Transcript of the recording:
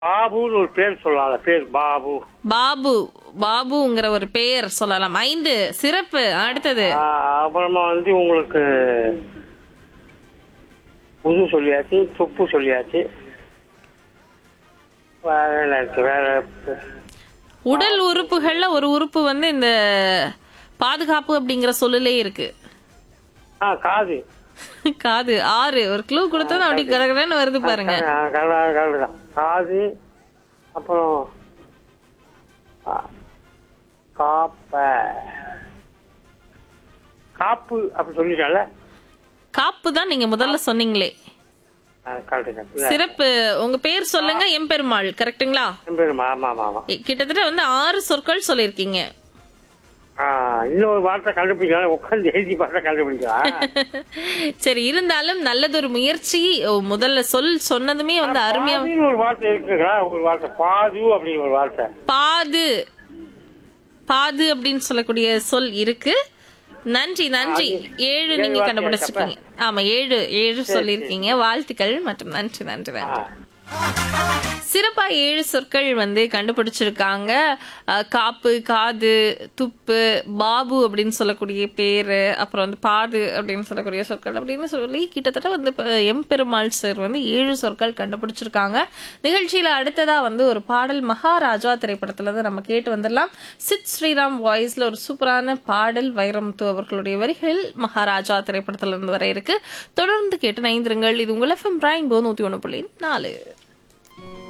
பாபுன்னு ஒரு பேர் சொல்லலாம் பேர் பாபு பாபு பாபுங்கிற ஒரு பெயர் சொல்லலாம் ஐந்து சிறப்பு அடுத்தது ஆ, அப்புறமா வந்து உங்களுக்கு புது சொல்லியாச்சு துப்பு சொல்லியாச்சு வேற என்ன இருக்கு வேற உடல் உறுப்புகள்ல ஒரு உறுப்பு வந்து இந்த பாதுகாப்பு அப்படிங்கிற சொல்லுலே இருக்கு ஆ காது காது ஆறு ஒரு க்ளூ கொடுத்தா அப்படி கடகடன்னு வருது பாருங்க ஆ, கரெக்டா- கரெக்டு தான் காது அப்புறம் ஆ, காப்ப காப்பு அப்படி சொல்லிட்டால காப்பு தான் நீங்க முதல்ல சொன்னீங்களே கரெக்டு கரெக்டு சிறப்பு உங்க பேர் சொல்லுங்க எம்பெருமாள் கரெக்ட்டுங்களா பேருமா ஆமா ஆமா ஆமா இ- கிட்டத்தட்ட வந்து ஆறு சொற்கள் சொல்லியிருக்கீங்க ஆ, இன்னொரு வார்த்தை கண்டுபிடிக்கலாம் உட்காந்து எழுதி பார்த்தா கண்டுபிடிக்கலாம் சரி இருந்தாலும் நல்லதொரு முயற்சி ஓ, முதல்ல சொல் சொன்னதுமே வந்து அருமையா பாதின்னு ஒரு வார்த்தை இருக்குங்களா ஒரு வார்த்தை பாது அப்படிங்கிற ஒரு வார்த்தை பாது பாது அப்படின்னு சொல்லக்கூடிய சொல் இருக்கு நன்றி நன்றி ஏழு நீங்க வார்த்தையா கண்டுபிடிச்சிருக்கீங்க ஆமா ஏழு ஏழு சொல்லியிருக்கீங்க வாழ்த்துக்கள் மற்றும் நன்றி நன்றி நன்றி சிறப்பா ஏழு சொற்கள் வந்து கண்டுபிடிச்சிருக்காங்க அஹ், காப்பு காது துப்பு பாபு அப்படின்னு சொல்லக்கூடிய பேரு அப்புறம் வந்து பாது அப்படின்னு சொல்லக்கூடிய சொற்கள் அப்படின்னு சொல்லி கிட்டத்தட்ட வந்து இப்ப எம்பெருமாள் சார் வந்து ஏழு சொற்கள் கண்டுபிடிச்சிருக்காங்க நிகழ்ச்சியில அடுத்ததா வந்து ஒரு பாடல் மகாராஜா திரைப்படத்துல இருந்து நம்ம கேட்டு வந்துடலாம் சித் ஸ்ரீராம் வாய்ஸ்ல ஒரு சூப்பரான பாடல் வைரமுத்து அவர்களுடைய வரிகளில் மகாராஜா திரைப்படத்துல இருந்து வர இருக்கு தொடர்ந்து கேட்டு நைந்திருங்கள் இது உங்கள் எஃப்எம் பிராயின் போ நூத்தி ஒண்ணு புள்ளி நாலு